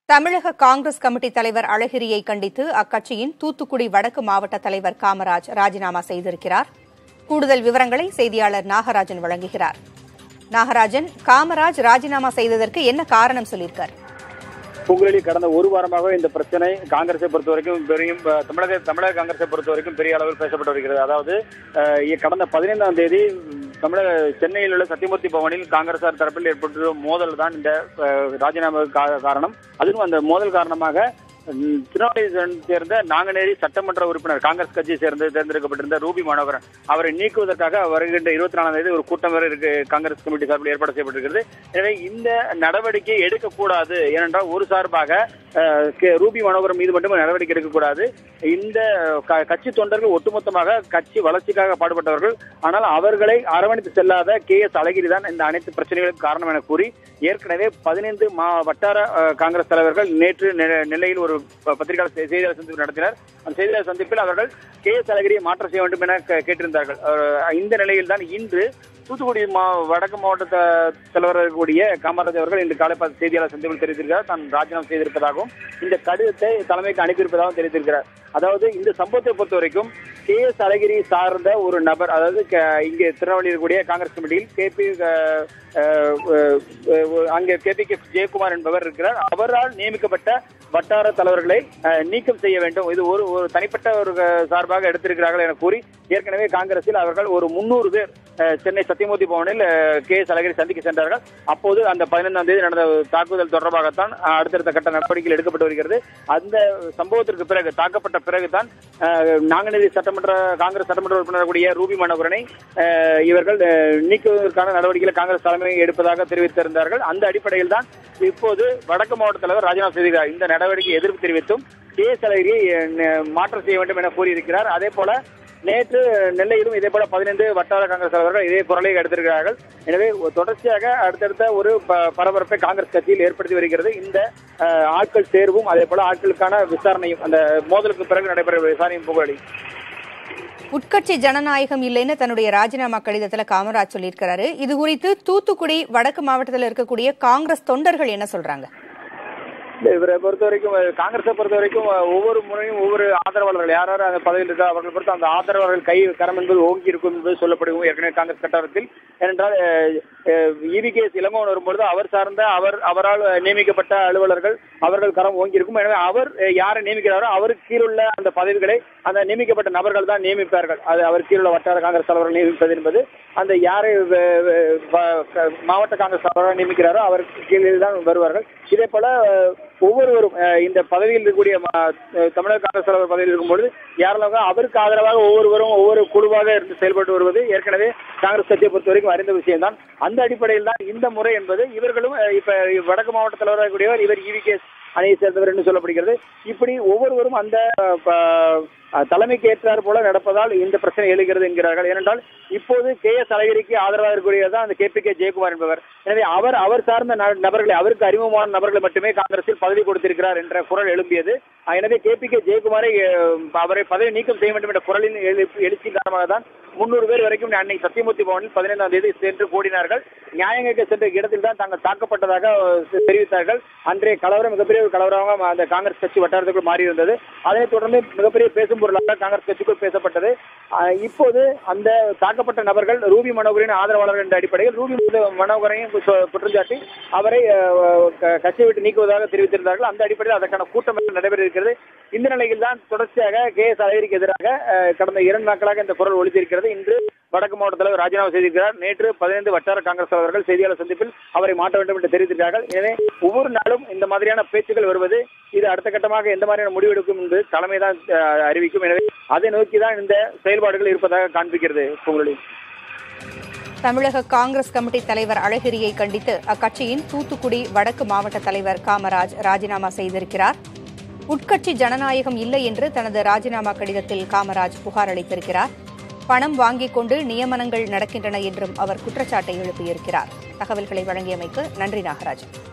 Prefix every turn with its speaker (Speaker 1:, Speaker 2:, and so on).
Speaker 1: தமிழக காங்கிரஸ் கமிட்டி தலைவர் அழகிரியை கண்டித்து அக்கட்சியின் தூத்துக்குடி வடக்கு மாவட்ட தலைவர் காமராஜ் ராஜினாமா செய்திருக்கிறார் கூடுதல் விவரங்களை செய்தியாளர் நாகராஜன் வழங்குகிறார் நாகராஜன் காமராஜ் ராஜினாமா செய்ததற்கு என்ன காரணம் சொல்லியிருக்கார்
Speaker 2: புகழி கடந்த ஒரு வாரமாக இந்த பிரச்சனை காங்கிரஸை பொறுத்த வரைக்கும் பெரியும் அஹ், தமிழக தமிழக காங்கிரஸை பொறுத்த வரைக்கும் பெரிய அளவில் பேசப்பட்டு வருகிறது அதாவது அஹ், இ- கடந்த பதினைந்தாம் தேதி ம், தமிழக சென்னையில் உள்ள சத்தியமூர்த்தி பவனில் காங்கிரசார் தரப்பில் ஏற்பட்ட மோதல் தான் இந்த அஹ், ராஜினாமாவுக்கு கா- காரணம் அதுவும் அந்த மோதல் காரணமாக ம், திருநெல்வேலியை சேர்ந்த நாங்குநேரி சட்டமன்ற உறுப்பினர் காங்கிரஸ் கட்சியை சேர்ந்து தேர்ந்தெடுக்கப்பட்டிருந்த ரூபி மனோகரன் அவரை நீக்குவதற்காக வருகின்ற இருபத்தி நாலாம் தேதி ஒரு கூட்டம் வேறு இருக்கு காங்கிரஸ் கமிட்டி சார்பில் ஏற்பாடு செய்யப்பட்டிருக்கிறது எனவே இந்த நடவடிக்கை எடுக்கக்கூடாது ஏனென்றால் ஒரு சார்பாக அஹ், கே- ரூபி மனோகரன் மீது மட்டும் நடவடிக்கை எடுக்கக்கூடாது இந்த க- கட்சி தொண்டர்கள் ஒட்டுமொத்தமாக கட்சி வளர்ச்சிக்காக பாடுபட்டவர்கள் ஆனால் அவர்களை அரவணைத்து செல்லாத கே எஸ் அழகிரி தான் இந்த அனைத்து பிரச்சனைகளுக்கு காரணம் என கூறி ஏற்கனவே பதினைந்து மா வட்டார அஹ், காங்கிரஸ் தலைவர்கள் நேற்று நெ- நெல்லையில் ஒரு ப- பத்திரிகையாளர் செ- செய்தியாளர் சந்திப்பு நடத்தினர் அந்த செய்தியாளர் சந்திப்பில் அவர்கள் கே எஸ் அழகிரியை மாற்றம் செய்ய வேண்டும் என கே- கேட்டிருந்தார்கள் அஹ், இந்த நிலையில் தான் இன்று தூத்துக்குடி மா வடக்கு மாவட்ட த- தலைவராக இருக்கக்கூடிய காமராஜ் அவர்கள் இன்று காலை பார்த்து செய்தியாளர் சந்திப்பில் தெரிவித்திருக்கிறார் தான் ராஜினாமா செய்திருப்பதாகவும் இந்த கடிதத்தை தலைமைக்கு அனுப்பியிருப்பதாகவும் தெரிவித்திருக்கிறார் அதாவது இந்த சம்பவத்தை பொறுத்த வரைக்கும் கே எஸ் அழகிரி சார்ந்த ஒரு நபர் அதாவது க- இங்கே திருநெல்வேலியில் இருக்கக்கூடிய காங்கிரஸ் கமிட்டியில் கே பி அங்கே கே பி கே ஜெயக்குமார் என்பவர் இருக்கிறார் அவரால் நியமிக்கப்பட்ட வட்டார தலைவர்களை அஹ், நீக்கம் செய்ய வேண்டும் இது ஒரு ஒரு தனிப்பட்ட ஒரு அஹ், சார்பாக எடுத்திருக்கிறார்கள் என கூறி ஏற்கனவே காங்கிரஸில் அவர்கள் ஒரு முன்னூறு பேர் அஹ், சென்னை சத்தியமூர்த்தி பவனில் அஹ், கே எஸ் அழகிரி சந்திக்க சென்றார்கள் அப்போது அந்த பதினைந்தாம் தேதி நடந்த தாக்குதல் தொடர்பாகத்தான் அஹ், அடுத்தடுத்த கட்ட நடவடிக்கைகள் எடுக்கப்பட்டு வருகிறது அந்த சம்பவத்திற்கு பிறகு தாக்கப்பட்ட பிறகுதான் அஹ், நாங்குநேரி சட்டமன்ற காங்கிரஸ் சட்டமன்ற உறுப்பினர் கூடிய ரூபி மனோகரனை அஹ், இவர்கள் அஹ், நீக்குவதற்கான நடவடிக்கைகளை காங்கிரஸ் தலைமை எடுப்பதாக தெரிவித்திருந்தார்கள் அந்த அடிப்படையில் தான் இப்போது வடக்கு மாவட்ட தலைவர் ராஜினாமா செய்திருக்கிறார் இந்த நடவடிக்கை எதிர்ப்பு தெரிவித்தும் கே எஸ் அழகிரியை அஹ், ந- மாற்றம் செய்ய வேண்டும் என கூறியிருக்கிறார் அதே போல நேற்று நெல்லையிலும் இதே போல பதினைந்து வட்டார காங்கிரஸ் தலைவர்கள் இதே குரலை எடுத்திருக்கிறார்கள் எனவே ஒரு தொடர்ச்சியாக அடுத்தடுத்த ஒரு ப- பரபரப்பை காங்கிரஸ் கட்சியில் ஏற்படுத்தி வருகிறது இந்த அஹ், ஆட்கள் தேர்வும் அதே போல ஆட்களுக்கான விசாரணையும் அந்த மோதலுக்கு பிறகு நடைபெற விசாரணையும் புகழி
Speaker 1: உட்கட்சி ஜனநாயகம் இல்லைன்னு தன்னுடைய ராஜினாமா கடிதத்துல காமராஜ் சொல்லியிருக்கிறாரு இது குறித்து தூத்துக்குடி வடக்கு மாவட்டத்தில் இருக்கக்கூடிய காங்கிரஸ் தொண்டர்கள் என்ன சொல்றாங்க
Speaker 2: இல்ல, இவரை பொறுத்த வரைக்கும் அஹ், காங்கிரஸை பொறுத்த வரைக்கும் அஹ், ஒவ்வொரு முறையும் ஒவ்வொரு ஆதரவாளர்கள் யார் யார் அந்த பதவியில் இருக்கா அவர்கள் பொறுத்து அந்த ஆதரவாளர்கள் கை கரம் என்பது ஓங்கி இருக்கும் என்பது சொல்லப்படுவோம் ஏற்கனவே காங்கிரஸ் கட்டாரத்தில் ஏனென்றால் இவிகேஎஸ் இளங்கோவன் வரும்பொழுது அவர் சார்ந்த அவர் அவரால் நியமிக்கப்பட்ட அலுவலர்கள் அவர்கள் கரம் ஓங்கி இருக்கும் எனவே அவர் அஹ், யாரை நியமிக்கிறாரோ அவருக்கு கீழுள்ள அந்த பதவிகளை அந்த நியமிக்கப்பட்ட நபர்கள் தான் நியமிப்பார்கள் அது அவர் கீழுள்ள வட்டார காங்கிரஸ் தலைவர்கள் நியமிப்பது என்பது அந்த யாரை வ- வ- வ- க- மாவட்ட காங்கிரஸ் தலைவராக நியமிக்கிறாரோ அவருக்கு கீழே தான் வருவார்கள் இதே போல அஹ், ஒவ்வொருவரும் அஹ், இந்த பதவியில் இருக்கக்கூடிய ம- அஹ், தமிழக காங்கிரஸ் தலைவர் பதவியில் இருக்கும்பொழுது யாரெல்லாம் அவருக்கு ஆதரவாக ஒவ்வொருவரும் ஒவ்வொரு குழுவாக இருந்து செயல்பட்டு வருவது ஏற்கனவே காங்கிரஸ் கட்சியை பொறுத்த வரைக்கும் அறிந்த விஷயம்தான் அந்த அடிப்படையில் தான் இந்த முறை என்பது இவர்களும் அஹ், இப்ப வடக்கு மாவட்ட தலைவராக கூடியவர் இவர் இவிகேஎஸ் அணியை சேர்ந்தவர் என்று சொல்லப்படுகிறது இப்படி ஒவ்வொருவரும் அந்த அஹ், ப- அஹ், தலைமைக்கு ஏற்றார் போல நடப்பதால் இந்த பிரச்சனை எழுகிறது என்கிறார்கள் ஏனென்றால் இப்போது கே எஸ் அழகிரிக்கு ஆதரவாக இருக்கக்கூடியதான் அந்த கே பி கே ஜெயக்குமார் என்பவர் எனவே அவர் அவர் சார்ந்த ந- நபர்களை அவருக்கு அறிமுகமான நபர்களை மட்டுமே காங்கிரஸில் பதவி கொடுத்திருக்கிறார் என்ற குரல் எழும்பியது அஹ், எனவே கே பி கே ஜெயக்குமாரை அஹ், அவரை பதவி நீக்கம் செய்ய வேண்டும் என்ற குரலின் எழு- எழுச்சி காரணமாக தான் முன்னூறு பேர் வரைக்கும் அன்னை சத்தியமூர்த்தி பவனில் பதினைந்தாம் தேதி சென்று கூடினார்கள் நியாயம் கேட்க சென்ற இடத்தில் தான் தாங்கள் தாக்கப்பட்டதாக அஹ், தெரிவித்தார்கள் அன்றைய கலவரம் மிகப்பெரிய ஒரு கலவரமாக அந்த காங்கிரஸ் கட்சி வட்டாரத்துக்குள் மாறி இருந்தது அதனைத் தொடர்ந்து மிகப்பெரிய பேசும் பொருளாக காங்கிரஸ் கட்சிக்குள் பேசப்பட்டது அஹ், இப்போது அந்த தாக்கப்பட்ட நபர்கள் ரூபி மனோகரின் ஆதரவாளர்கள் என்ற அடிப்படையில் ரூபி மனோகரையும் கு- குற்றஞ்சாட்டி அவரை அஹ், க- கட்சியை விட்டு நீக்குவதாக தெரிவித்திருந்தார்கள் அந்த அடிப்படையில் அதற்கான கூட்டம் நடைபெற இருக்கிறது இந்த நிலையில் தான் தொடர்ச்சியாக கே எஸ் அழகிரிக்கு எதிராக அஹ், கடந்த இரண்டு நாட்களாக இந்த குரல் ஒழித்திருக்கிறது இன்று வடக்கு மாவட்ட தலைவர் ராஜினாமா செய்திருக்கிறார் நேற்று பதினைந்து வட்டார காங்கிரஸ் தலைவர்கள் செய்தியாளர் சந்திப்பில் அவரை மாற்ற வேண்டும் என்று தெரிவித்திருக்கிறார்கள் எனவே ஒவ்வொரு நாளும் இந்த மாதிரியான பேச்சுக்கள் வருவது இது அடுத்த கட்டமாக எந்த மாதிரியான முடிவெடுக்கும் என்று தலைமை தான் அஹ், அறிவிக்கும் எனவே அதை நோக்கி தான் இந்த செயல்பாடுகள் இருப்பதாக காண்பிக்கிறது பொங்கலி
Speaker 1: தமிழக காங்கிரஸ் கமிட்டி தலைவர் அழகிரியை கண்டித்து அக்கட்சியின் தூத்துக்குடி வடக்கு மாவட்ட தலைவர் காமராஜ் ராஜினாமா செய்திருக்கிறார் உட்கட்சி ஜனநாயகம் இல்லை என்று தனது ராஜினாமா கடிதத்தில் காமராஜ் புகார் அளித்திருக்கிறார் பணம் வாங்கிக் கொண்டு நியமனங்கள் நடக்கின்றன என்றும் அவர் குற்றச்சாட்டை எழுப்பியிருக்கிறார் தகவல்களை வழங்கியமைக்கு நன்றி நாகராஜன்